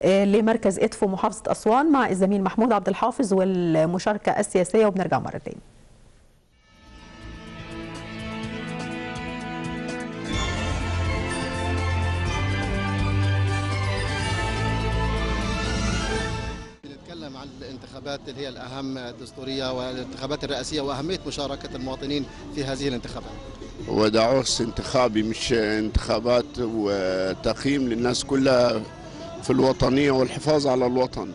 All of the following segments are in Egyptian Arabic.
لمركز ادفو محافظه اسوان مع الزميل محمود عبد الحافظ والمشاركه السياسيه وبنرجع مره تاني نتكلم عن الانتخابات اللي هي الأهم الدستورية والانتخابات الرئاسية وأهمية مشاركة المواطنين في هذه الانتخابات وده عرس انتخابي مش انتخابات وتقييم للناس كلها في الوطنية والحفاظ على الوطن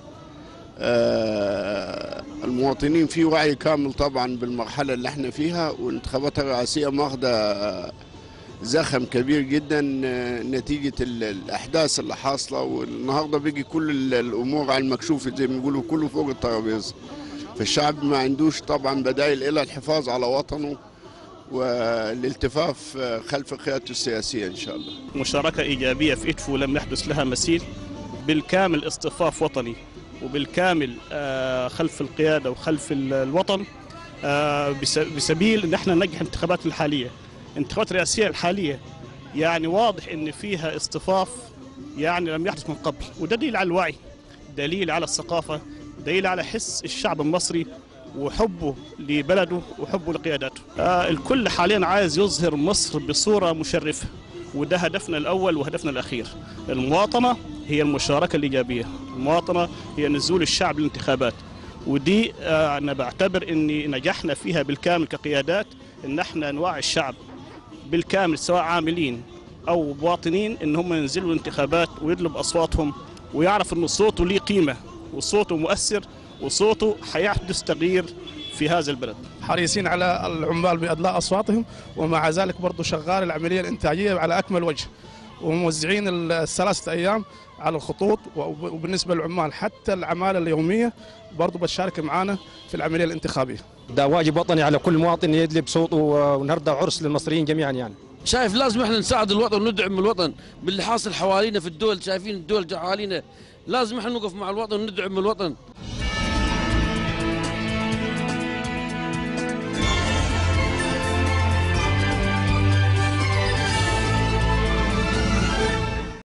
آه، المواطنين في وعي كامل طبعا بالمرحلة اللي احنا فيها والانتخابات الرئاسية ماخدة زخم كبير جدا آه، نتيجة ال- الأحداث اللي حاصلة والنهاردة بيجي كل ال- الأمور على المكشوف زي ما بيقولوا كله فوق الترابيزة فالشعب ما عندوش طبعا بدائل إلا الحفاظ على وطنه والالتفاف خلف قيادته السياسية إن شاء الله مشاركة إيجابية في إدفو لم يحدث لها مثيل بالكامل اصطفاف وطني وبالكامل آه، خلف القيادة وخلف ال- الوطن آه، بس- بسبيل أن احنا ننجح الانتخابات الحالية الانتخابات الرئاسية الحالية يعني واضح أن فيها اصطفاف يعني لم يحدث من قبل وده دليل على الوعي دليل على الثقافة دليل على حس الشعب المصري وحبه لبلده وحبه لقياداته آه الكل حاليا عايز يظهر مصر بصورة مشرفة وده هدفنا الأول وهدفنا الأخير المواطنة هي المشاركة الإيجابية المواطنة هي نزول الشعب للانتخابات ودي آه أنا بعتبر أني نجحنا فيها بالكامل كقيادات أن احنا نوعي الشعب بالكامل سواء عاملين أو مواطنين أن هم ينزلوا الانتخابات ويطلب أصواتهم ويعرف أن صوته ليه قيمة وصوته مؤثر وصوته حيحدث تغيير في هذا البلد حريصين على العمال بادلاء اصواتهم ومع ذلك برضو شغال العمليه الانتاجيه على اكمل وجه وموزعين الثلاثه ايام على الخطوط وب- وبالنسبه للعمال حتى العماله اليوميه برضو بتشارك معنا في العمليه الانتخابيه ده واجب وطني على كل مواطن يدلي بصوته ونرضى عرس للمصريين جميعا يعني شايف لازم احنا نساعد الوطن وندعم الوطن باللي حاصل حوالينا في الدول شايفين الدول حوالينا لازم احنا نوقف مع الوطن وندعم الوطن